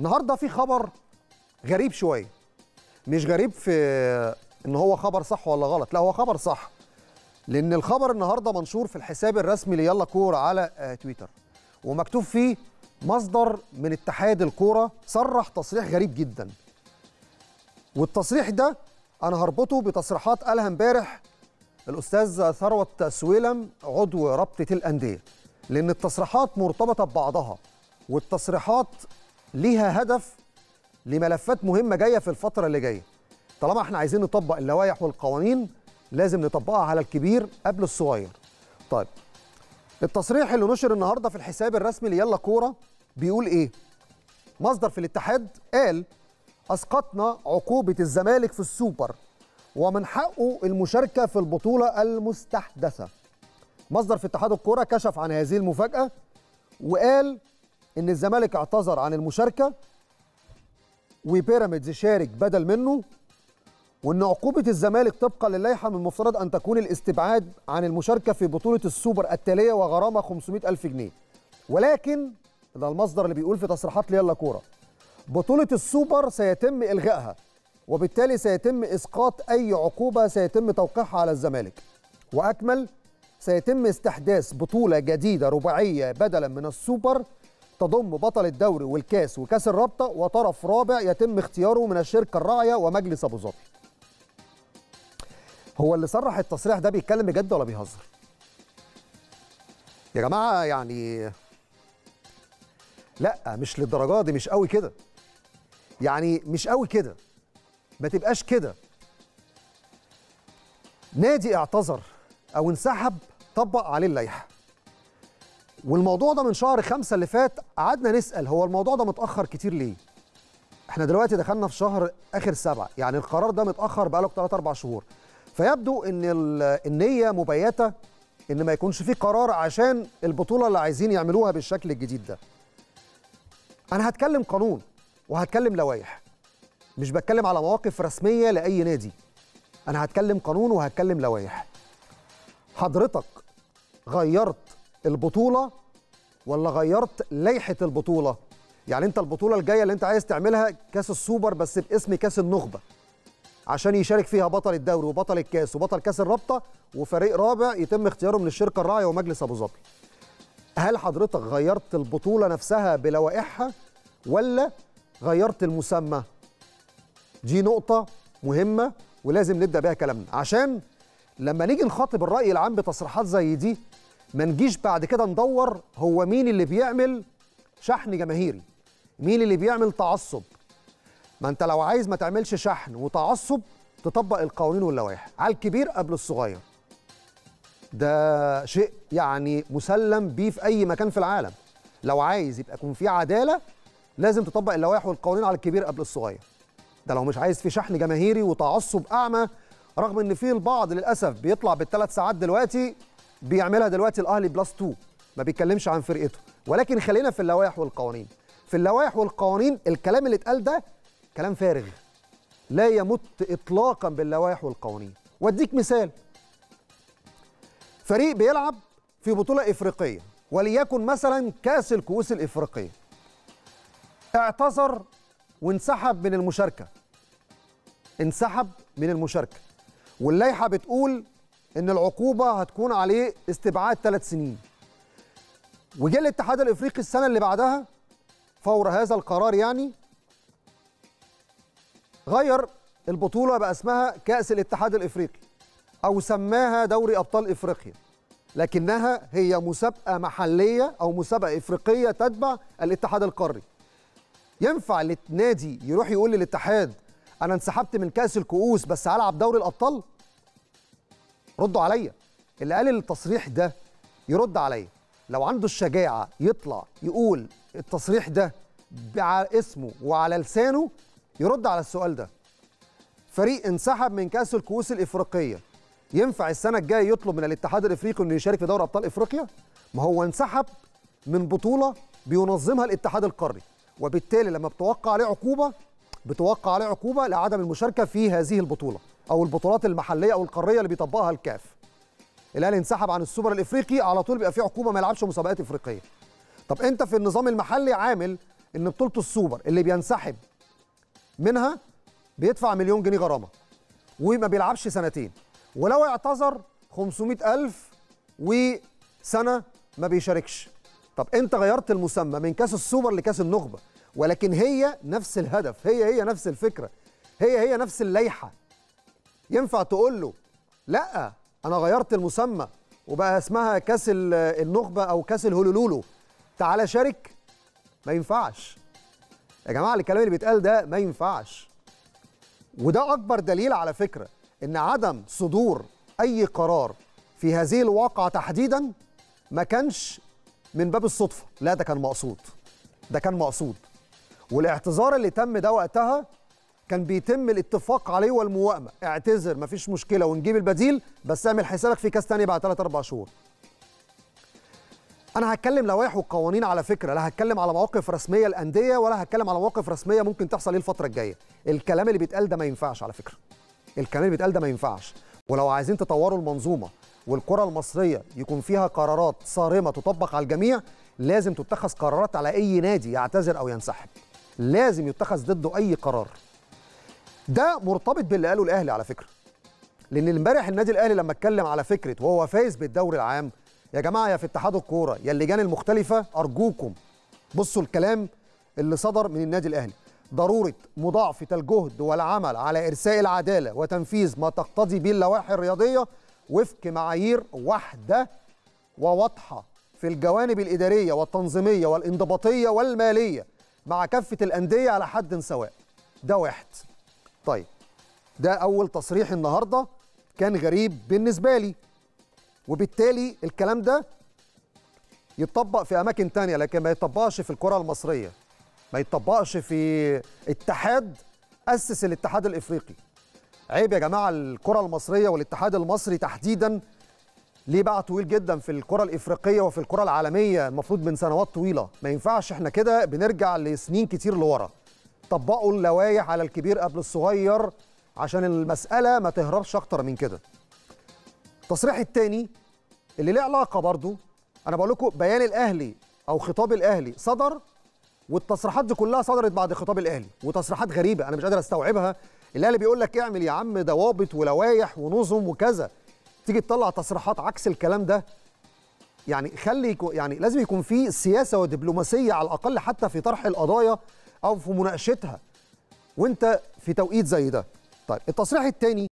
النهارده في خبر غريب شويه مش غريب في ان هو خبر صح ولا غلط لا هو خبر صح لان الخبر النهارده منشور في الحساب الرسمي ليلا كوره على آه، تويتر ومكتوب فيه مصدر من اتحاد الكوره صرح تصريح غريب جدا والتصريح ده انا هربطه بتصريحات قالها امبارح الاستاذ ثروت سويلم عضو رابطه الانديه لان التصريحات مرتبطه ببعضها والتصريحات ليها هدف لملفات مهمه جايه في الفتره اللي جايه طالما احنا عايزين نطبق اللوائح والقوانين لازم نطبقها على الكبير قبل الصغير طيب التصريح اللي نشر النهارده في الحساب الرسمي ليلا كوره بيقول ايه مصدر في الاتحاد قال اسقطنا عقوبه الزمالك في السوبر ومن حقه المشاركه في البطوله المستحدثه مصدر في اتحاد الكوره كشف عن هذه المفاجاه وقال ان الزمالك اعتذر عن المشاركه وبيراميدز شارك بدل منه وان عقوبه الزمالك طبقا للائحه من المفترض ان تكون الاستبعاد عن المشاركه في بطوله السوبر التاليه وغرامه 500 الف جنيه ولكن ده المصدر اللي بيقول في تصريحات ليلا كوره بطوله السوبر سيتم الغائها وبالتالي سيتم اسقاط اي عقوبه سيتم توقيعها على الزمالك واكمل سيتم استحداث بطوله جديده رباعيه بدلا من السوبر تضم بطل الدوري والكاس وكاس الرابطه وطرف رابع يتم اختياره من الشركه الراعيه ومجلس ابو ظبي هو اللي صرح التصريح ده بيتكلم بجد ولا بيهزر يا جماعه يعني لا مش للدرجه دي مش قوي كده يعني مش قوي كده ما تبقاش كده نادي اعتذر او انسحب طبق عليه اللائحه والموضوع ده من شهر خمسة اللي فات قعدنا نسأل هو الموضوع ده متأخر كتير ليه؟ احنا دلوقتي دخلنا في شهر آخر سبعة يعني القرار ده متأخر بقاله 3 4 شهور فيبدو ان ال- النية مبيتة ان ما يكونش في قرار عشان البطولة اللي عايزين يعملوها بالشكل الجديد ده انا هتكلم قانون وهتكلم لوائح مش بتكلم على مواقف رسمية لأي نادي انا هتكلم قانون وهتكلم لوائح حضرتك غيرت البطولة ولا غيرت لائحة البطولة؟ يعني أنت البطولة الجاية اللي أنت عايز تعملها كأس السوبر بس باسم كأس النخبة عشان يشارك فيها بطل الدوري وبطل الكاس وبطل كأس الرابطة وفريق رابع يتم اختياره من الشركة الراعية ومجلس أبو ظبي. هل حضرتك غيرت البطولة نفسها بلوائحها ولا غيرت المسمى؟ دي نقطة مهمة ولازم نبدأ بيها كلامنا عشان لما نيجي نخاطب الرأي العام بتصريحات زي دي ما نجيش بعد كده ندور هو مين اللي بيعمل شحن جماهيري مين اللي بيعمل تعصب ما انت لو عايز ما تعملش شحن وتعصب تطبق القوانين واللوائح على الكبير قبل الصغير ده شيء يعني مسلم بيه في اي مكان في العالم لو عايز يبقى يكون في عداله لازم تطبق اللوائح والقوانين على الكبير قبل الصغير ده لو مش عايز في شحن جماهيري وتعصب اعمى رغم ان في البعض للاسف بيطلع بالثلاث ساعات دلوقتي بيعملها دلوقتي الاهلي بلس 2 ما بيتكلمش عن فرقته ولكن خلينا في اللوائح والقوانين في اللوائح والقوانين الكلام اللي اتقال ده كلام فارغ لا يمت اطلاقا باللوائح والقوانين واديك مثال فريق بيلعب في بطوله افريقيه وليكن مثلا كاس الكؤوس الافريقيه اعتذر وانسحب من المشاركه انسحب من المشاركه واللائحه بتقول ان العقوبه هتكون عليه استبعاد ثلاث سنين وجه الاتحاد الافريقي السنه اللي بعدها فور هذا القرار يعني غير البطوله بقى اسمها كاس الاتحاد الافريقي او سماها دوري ابطال افريقيا لكنها هي مسابقه محليه او مسابقه افريقيه تتبع الاتحاد القاري ينفع النادي يروح يقول للاتحاد انا انسحبت من كاس الكؤوس بس هلعب دوري الابطال ردوا عليا اللي قال التصريح ده يرد عليا لو عنده الشجاعه يطلع يقول التصريح ده على اسمه وعلى لسانه يرد على السؤال ده فريق انسحب من كاس الكؤوس الافريقيه ينفع السنه الجايه يطلب من الاتحاد الافريقي انه يشارك في دوري ابطال افريقيا ما هو انسحب من بطوله بينظمها الاتحاد القاري وبالتالي لما بتوقع عليه عقوبه بتوقع عليه عقوبه لعدم المشاركه في هذه البطوله او البطولات المحليه او القاريه اللي بيطبقها الكاف الاهلي انسحب عن السوبر الافريقي على طول بيبقى فيه عقوبه ما يلعبش مسابقات افريقيه طب انت في النظام المحلي عامل ان بطوله السوبر اللي بينسحب منها بيدفع مليون جنيه غرامه وما بيلعبش سنتين ولو اعتذر 500 ألف وسنة ما بيشاركش طب انت غيرت المسمى من كاس السوبر لكاس النخبة ولكن هي نفس الهدف هي هي نفس الفكرة هي هي نفس الليحة ينفع تقول له لا انا غيرت المسمى وبقى اسمها كاس النخبة او كاس الهولولولو تعالى شارك ما ينفعش يا جماعة الكلام اللي بيتقال ده ما ينفعش وده اكبر دليل على فكره ان عدم صدور اي قرار في هذه الواقعه تحديدا ما كانش من باب الصدفه لا ده كان مقصود ده كان مقصود والاعتذار اللي تم ده وقتها كان بيتم الاتفاق عليه والموائمه اعتذر مفيش مشكله ونجيب البديل بس اعمل حسابك في كاس تاني بعد 3 4 شهور انا هتكلم لوائح وقوانين على فكره لا هتكلم على مواقف رسميه الانديه ولا هتكلم على مواقف رسميه ممكن تحصل ايه الفتره الجايه الكلام اللي بيتقال ده ما ينفعش على فكره الكلام اللي بيتقال ده ما ينفعش ولو عايزين تطوروا المنظومه والكره المصريه يكون فيها قرارات صارمه تطبق على الجميع لازم تتخذ قرارات على اي نادي يعتذر او ينسحب لازم يتخذ ضده اي قرار ده مرتبط باللي قاله الاهلي على فكره لان امبارح النادي الاهلي لما اتكلم على فكره وهو فايز بالدوري العام يا جماعه يا في اتحاد الكوره يا اللجان المختلفه ارجوكم بصوا الكلام اللي صدر من النادي الاهلي ضروره مضاعفه الجهد والعمل على ارساء العداله وتنفيذ ما تقتضي به اللوائح الرياضيه وفق معايير واحده وواضحه في الجوانب الاداريه والتنظيميه والانضباطيه والماليه مع كافه الانديه على حد سواء ده واحد طيب ده اول تصريح النهارده كان غريب بالنسبه لي وبالتالي الكلام ده يتطبق في اماكن تانية لكن ما يتطبقش في الكره المصريه ما يتطبقش في اتحاد اسس الاتحاد الافريقي عيب يا جماعه الكره المصريه والاتحاد المصري تحديدا ليه بقى طويل جدا في الكره الافريقيه وفي الكره العالميه المفروض من سنوات طويله ما ينفعش احنا كده بنرجع لسنين كتير لورا طبقوا اللوائح على الكبير قبل الصغير عشان المساله ما تهربش اكتر من كده التصريح الثاني اللي ليه علاقه برضو انا بقول لكم بيان الاهلي او خطاب الاهلي صدر والتصريحات دي كلها صدرت بعد خطاب الاهلي وتصريحات غريبه انا مش قادر استوعبها الاهلي بيقول لك اعمل يا عم ضوابط ولوائح ونظم وكذا تيجي تطلع تصريحات عكس الكلام ده يعني خلي يعني لازم يكون في سياسه ودبلوماسيه على الاقل حتى في طرح القضايا او في مناقشتها وانت في توقيت زي ده طيب التصريح الثاني